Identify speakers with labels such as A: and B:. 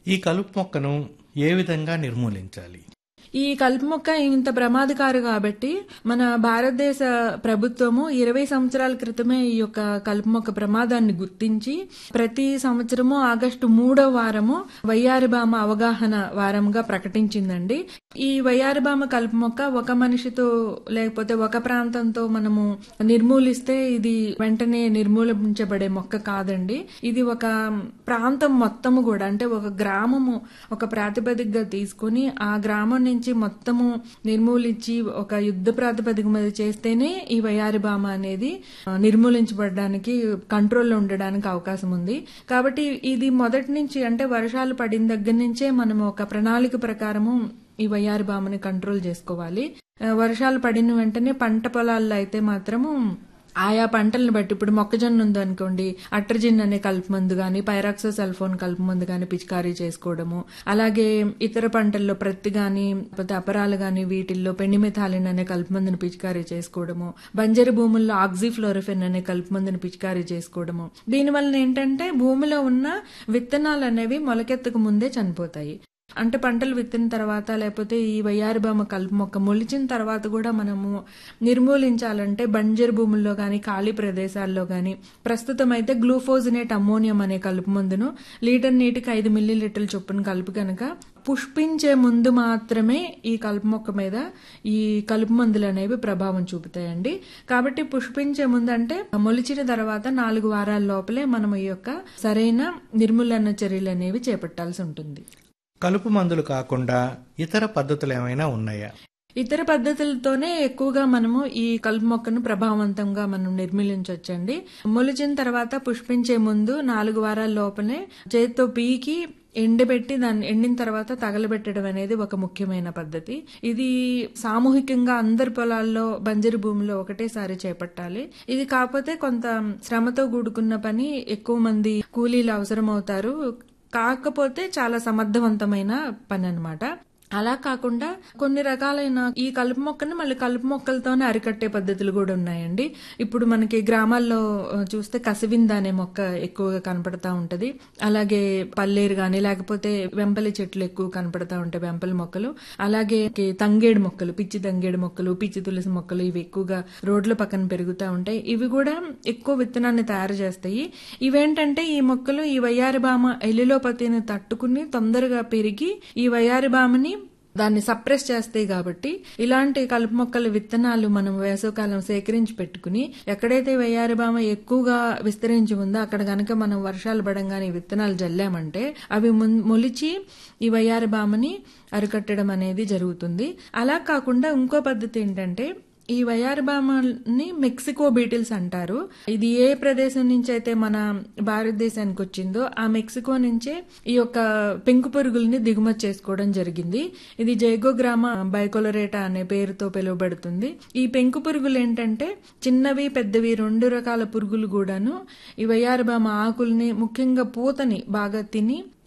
A: ఈ కలుపు మొక్కను ఏ విధంగా నిర్మూలించాలి
B: ఈ కలుపు మొక్క ఇంత ప్రమాదకారు కాబట్టి మన భారతదేశ ప్రభుత్వము ఇరవై సంవత్సరాల క్రితమే ఈ యొక్క కలుపు మొక్క ప్రమాదాన్ని గుర్తించి ప్రతి సంవత్సరము ఆగస్టు మూడో వారము వయ్యారిబామ అవగాహన వారంగా ప్రకటించిందండి ఈ వయ్యారిబామ కలుపు మొక్క ఒక మనిషితో లేకపోతే ఒక ప్రాంతంతో మనము నిర్మూలిస్తే ఇది వెంటనే నిర్మూలించబడే మొక్క కాదండి ఇది ఒక ప్రాంతం మొత్తము కూడా అంటే ఒక గ్రామము ఒక ప్రాతిపదికగా తీసుకుని ఆ గ్రామం నుంచి మొత్తము నిర్మూలించి ఒక యుద్ధ ప్రాతిపదిక మీద చేస్తేనే ఈ వయారి బామ అనేది ఆ, నిర్మూలించబడడానికి కంట్రోల్లో ఉండడానికి అవకాశం ఉంది కాబట్టి ఇది మొదటి నుంచి అంటే వర్షాలు పడిన దగ్గర నుంచే మనం ఒక ప్రణాళిక ప్రకారము ఈ వయ్యారి బామని కంట్రోల్ చేసుకోవాలి ఆ, వర్షాలు పడిన వెంటనే పంట పొలాల్లో అయితే మాత్రము ఆయా పంటలను బట్టి ఇప్పుడు మొక్కజొన్న ఉందనుకోండి అట్రజిన్ అనే కలుపు మందు గాని పైరాక్సో సల్ఫోన్ కలుపు మందు గాని పిచికారీ చేసుకోవడము అలాగే ఇతర పంటల్లో ప్రత్తి గాని లేకపోతే అపరాలు గాని వీటిల్లో పెండిమెథాలిన్ అనే కలుపు మందుని పిచికారీ చేసుకోవడము బంజరు భూముల్లో ఆక్సిఫ్లోరిఫెన్ అనే కలుపు మందుని పిచికారీ చేసుకోవడము దీనివల్ల ఏంటంటే భూమిలో ఉన్న విత్తనాలు అనేవి మొలకెత్తకు ముందే చనిపోతాయి అంటే పంటలు విత్తిన తర్వాత లేకపోతే ఈ వయ్యారిబామ కలుపు మొక్క మొలిచిన తర్వాత కూడా మనము నిర్మూలించాలంటే బంజరు భూముల్లో కానీ ఖాళీ ప్రదేశాల్లో కానీ ప్రస్తుతం అయితే గ్లూఫోజినేట్ అమ్మోనియం అనే కలుపు మందును లీటర్ నీటికి ఐదు మిల్లీ లీటర్ల చొప్పున కలుపు కనుక పుష్పించే ముందు మాత్రమే ఈ కలుపు మొక్క మీద ఈ కలుపు మందులు అనేవి ప్రభావం చూపుతాయండి కాబట్టి పుష్పించే ముందు అంటే మొలిచిన తర్వాత నాలుగు వారాల లోపలే మనం ఈ యొక్క సరైన నిర్మూలన చర్యలు అనేవి చేపట్టాల్సి ఉంటుంది
A: కలుపు మందులు కాకుండా ఇతర పద్ధతులు ఏమైనా ఉన్నాయా
B: ఇతర పద్ధతులతోనే ఎక్కువగా మనము ఈ కలుపు మొక్కను ప్రభావవంతంగా మనం నిర్మూలించవచ్చండి మొలిచిన తర్వాత పుష్పించే ముందు నాలుగు వారాల లోపలే చేతితో పీకి ఎండబెట్టి దాన్ని ఎండిన తర్వాత తగలబెట్టడం అనేది ఒక ముఖ్యమైన పద్ధతి ఇది సామూహికంగా అందరి పొలాల్లో బంజరు భూమిలో ఒకటేసారి చేపట్టాలి ఇది కాకపోతే కొంత శ్రమతో కూడుకున్న పని ఎక్కువ మంది కూలీలు అవసరం అవుతారు కాకపోతే చాలా సమర్థవంతమైన పని అన్నమాట అలా కాకుండా కొన్ని రకాలైన ఈ కలుపు మొక్కను మళ్ళీ కలుపు మొక్కలతోనే అరికట్టే పద్ధతులు కూడా ఉన్నాయండి ఇప్పుడు మనకి గ్రామాల్లో ఆ, చూస్తే కసివింద అనే మొక్క ఎక్కువగా కనపడతా ఉంటది అలాగే పల్లేరు గాని లేకపోతే వెంపలి చెట్లు ఎక్కువ కనపడతా ఉంటాయి వెంపలి మొక్కలు అలాగే కి తంగేడు మొక్కలు పిచ్చి తంగేడు మొక్కలు పిచ్చి తులసి మొక్కలు ఇవి ఎక్కువగా రోడ్ల పక్కన పెరుగుతూ ఉంటాయి ఇవి కూడా ఎక్కువ విత్తనాన్ని తయారు చేస్తాయి ఇవేంటంటే ఈ మొక్కలు ఈ వయ్యారిబామ ఎలిలోపతిని తట్టుకుని తొందరగా పెరిగి ఈ వయ్యారిబామని దాన్ని సప్రెస్ చేస్తాయి కాబట్టి ఇలాంటి కలుపు మొక్కల విత్తనాలు మనం వేసవకాలం సేకరించి పెట్టుకుని ఎక్కడైతే వయ్యారిబామ ఎక్కువగా విస్తరించి ఉందో అక్కడ గనక మనం వర్షాలు పడంగానే ఈ విత్తనాలు జల్లామంటే అవి మున్- మొలిచి ఈ వయ్యారిబామని అరికట్టడం అనేది జరుగుతుంది అలా కాకుండా ఇంకో పద్ధతి ఏంటంటే ఈ వయారబామని మెక్సికో బీటిల్స్ అంటారు ఇది ఏ ప్రదేశం నుంచి అయితే మన భారతదేశానికి వచ్చిందో ఆ మెక్సికో నుంచే ఈ యొక్క పెంకు పురుగుల్ని దిగుమతి చేసుకోవడం జరిగింది ఇది జైగోగ్రామ బైకోలరేటా అనే పేరుతో పిలువబడుతుంది ఈ పెంకు పురుగులు ఏంటంటే చిన్నవి పెద్దవి రెండు రకాల పురుగులు కూడాను ఈ వయారబామ ఆకుల్ని ముఖ్యంగా పూతని బాగా తిని